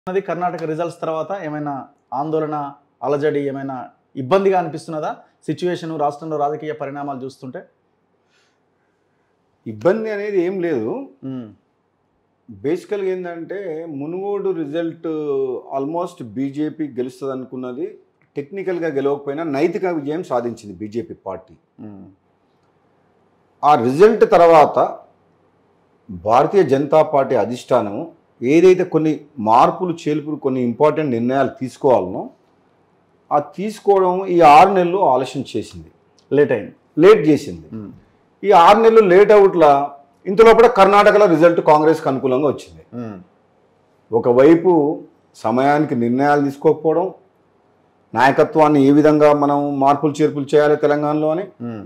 ఉన్నది కర్ణాటక రిజల్ట్స్ తర్వాత ఏమైనా ఆందోళన అలజడి ఏమైనా ఇబ్బందిగా అనిపిస్తున్నదా సిచ్యువేషన్ రాష్ట్రంలో రాజకీయ పరిణామాలు చూస్తుంటే ఇబ్బంది అనేది ఏం లేదు ఉమ్, బేసికల్గా ఏంటంటే మునుగోడు రిజల్ట్ ఆల్మోస్ట్ బీజేపీ గెలుస్తుంది అనుకున్నది టెక్నికల్గా గెలవకపోయినా నైతిక విజయం సాధించింది బీజేపీ పార్టీ ఉమ్, ఆ రిజల్ట్ తర్వాత భారతీయ జనతా పార్టీ అధిష్టానం ఏదైతే కొన్ని మార్పులు చేర్పులు కొన్ని ఇంపార్టెంట్ నిర్ణయాలు తీసుకోవాలనో ఆ తీసుకోవడం ఈ ఆరు నెలలు ఆలస్యం చేసింది లేట్ అయింది లేట్ చేసింది ఉమ్, ఈ ఆరు నెలలు లేట్ అవుట్లా ఇంతలో కూడా కర్ణాటకలో రిజల్ట్ కాంగ్రెస్కి అనుకూలంగా వచ్చింది ఉమ్, ఒకవైపు సమయానికి నిర్ణయాలు తీసుకోకపోవడం నాయకత్వాన్ని ఏ విధంగా మనం మార్పులు చేర్పులు చేయాలి తెలంగాణలో అని ఉమ్,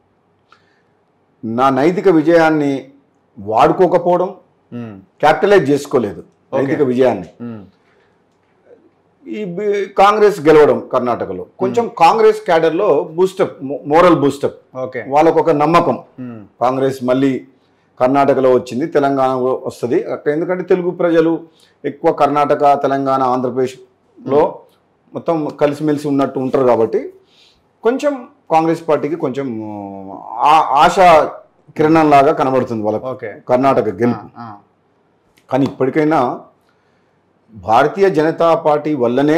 నా నైతిక విజయాన్ని వాడుకోకపోవడం ఉమ్, క్యాపిటలైజ్ చేసుకోలేదు నైతిక Okay. విజయాన్ని ఉమ్, ఈ బి- కాంగ్రెస్ గెలవడం కర్ణాటకలో కొంచెం కాంగ్రెస్ క్యాడర్లో బూస్టప్ మోరల్ బూస్టప్ ఓకే వాళ్ళకు ఒక నమ్మకం ఉమ్, కాంగ్రెస్ మళ్ళీ కర్ణాటకలో వచ్చింది తెలంగాణ వస్తుంది అక్కడ ఎందుకంటే తెలుగు ప్రజలు ఎక్కువ కర్ణాటక తెలంగాణ ఆంధ్రప్రదేశ్లో మొత్తం కలిసిమెలిసి ఉన్నట్టు ఉంటారు కాబట్టి కొంచెం కాంగ్రెస్ పార్టీకి కొంచెం ఆ ఆశ కిరణం లాగా కనబడుతుంది వాళ్ళకు ఓకే కర్ణాటక గెలుపు ఆ, కానీ ఇప్పటికైనా భారతీయ జనతా పార్టీ వల్లనే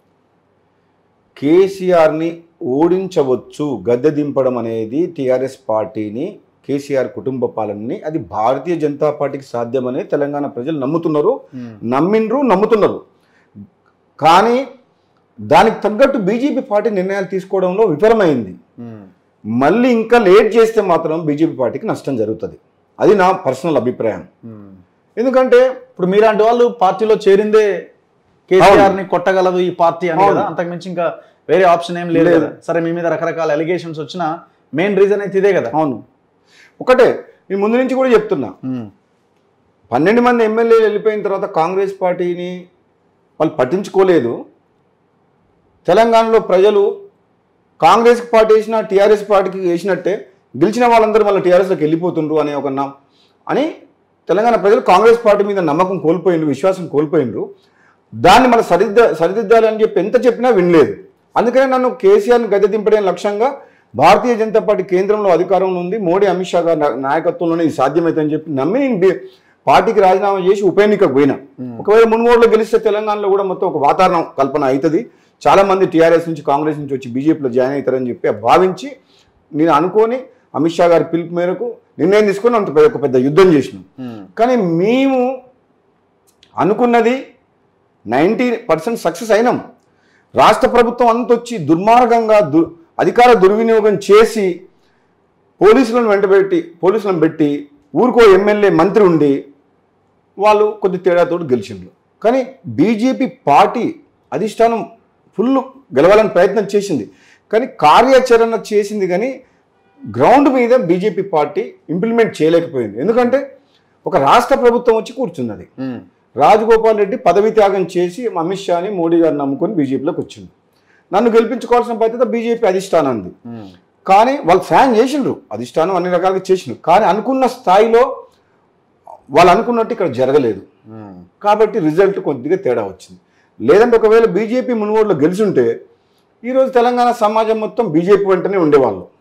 కేసీఆర్ని ఓడించవచ్చు గద్దె దింపడం అనేది టీఆర్ఎస్ పార్టీని కేసీఆర్ కుటుంబ పాలనని అది భారతీయ జనతా పార్టీకి సాధ్యమని తెలంగాణ ప్రజలు నమ్ముతున్నారు ఉమ్, నమ్మిండ్రు నమ్ముతున్నారు కానీ దానికి తగ్గట్టు బీజేపీ పార్టీ నిర్ణయాలు తీసుకోవడంలో విఫలమైంది ఉమ్, మళ్ళీ ఇంకా లేట్ చేస్తే మాత్రం బీజేపీ పార్టీకి నష్టం జరుగుతుంది అది నా పర్సనల్ అభిప్రాయం ఉమ్. ఎందుకంటే ఇప్పుడు మీలాంటి వాళ్ళు పార్టీలో చేరిందే కేసీఆర్ ని కొట్టగలదు ఈ పార్టీ అని అవును. కదా అంతకుమించి ఇంకా వేరే ఆప్షన్ ఏం లేదు లేదు. కదా సరే మీ మీద రకరకాల ఎలిగేషన్స్ వచ్చినా మెయిన్ రీజన్ అయితే ఇదే కదా అవును ఒకటే నేను ముందు నుంచి కూడా చెప్తున్నా ఉమ్, పన్నెండు మంది ఎమ్మెల్యేలు వెళ్ళిపోయిన తర్వాత కాంగ్రెస్ పార్టీని వాళ్ళు పట్టించుకోలేదు తెలంగాణలో ప్రజలు కాంగ్రెస్ పార్టీ వేసిన టీఆర్ఎస్ పార్టీకి వేసినట్టే గెలిచిన వాళ్ళందరూ మళ్ళీ టీఆర్ఎస్లోకి వెళ్ళిపోతుండ్రు అనే ఒక నా అని తెలంగాణ ప్రజలు కాంగ్రెస్ పార్టీ మీద నమ్మకం కోల్పోయిండ్రు విశ్వాసం కోల్పోయిండ్రు దాన్ని మళ్ళీ సరిద్ద సరిదిద్దాలి అని చెప్పి ఎంత చెప్పినా వినలేదు అందుకనే నన్ను కేసీఆర్ని గద్దె దింపడే లక్ష్యంగా భారతీయ జనతా పార్టీ కేంద్రంలో అధికారంలో ఉంది మోడీ అమిత్ షా గారి నా- నాయకత్వంలోనే ఇది సాధ్యమవుతుందని చెప్పి నమ్మి నేను బి- పార్టీకి రాజీనామా చేసి ఉప ఎన్నికకు పోయినా ఒకవేళ మున్గోడులో గెలిస్తే తెలంగాణలో కూడా మొత్తం ఒక వాతావరణం కల్పన అవుతుంది చాలా మంది టీఆర్ఎస్ నుంచి కాంగ్రెస్ నుంచి వచ్చి బీజేపీలో జాయిన్ అవుతారని చెప్పి భావించి నేను అనుకొని అమిత్ షా గారి పిలుపు మేరకు నిర్ణయం తీసుకొని అంత పెద్ద- ఒక పెద్ద యుద్ధం చేసినాం ఉమ్, కానీ మేము అనుకున్నది నైంటీ పర్సెంట్ సక్సెస్ అయినాం రాష్ట్ర ప్రభుత్వం అంత వచ్చి దుర్మార్గంగా దు అధికార దుర్వినియోగం చేసి పోలీసులను వెంటబెట్టి పోలీసులను పెట్టి ఊరికో ఎమ్మెల్యే మంత్రి ఉండి వాళ్ళు కొద్ది తేడాతో గెలిచిండ్రు కానీ బీజేపీ పార్టీ అధిష్టానం ఫుల్ గెలవాలని ప్రయత్నం చేసింది కానీ కార్యాచరణ చేసింది కానీ గ్రౌండ్ మీద బీజేపీ పార్టీ ఇంప్లిమెంట్ చేయలేకపోయింది ఎందుకంటే ఒక రాష్ట్ర ప్రభుత్వం వచ్చి కూర్చున్నది ఉమ్, రాజగోపాల్ రెడ్డి పదవి త్యాగం చేసి అమిత్ షాని మోడీ గారిని నమ్ముకొని బీజేపీలోకి వచ్చింది నన్ను గెలిపించుకోవాల్సిన బాధ్యత బీజేపీ అధిష్టానాన్ని ఉమ్, కానీ వాళ్ళు ఫ్యాన్ చేసిండ్రు అధిష్టానం అన్ని రకాలుగా చేసిండ్రు కానీ అనుకున్న స్థాయిలో వాళ్ళు అనుకున్నట్టు ఇక్కడ జరగలేదు ఉమ్, కాబట్టి రిజల్ట్ కొద్దిగా తేడా వచ్చింది లేదంటే ఒకవేళ బీజేపీ మునుగోడులో గెలిచుంటే ఈరోజు తెలంగాణ సమాజం మొత్తం బీజేపీ వెంటనే ఉండేవాళ్ళు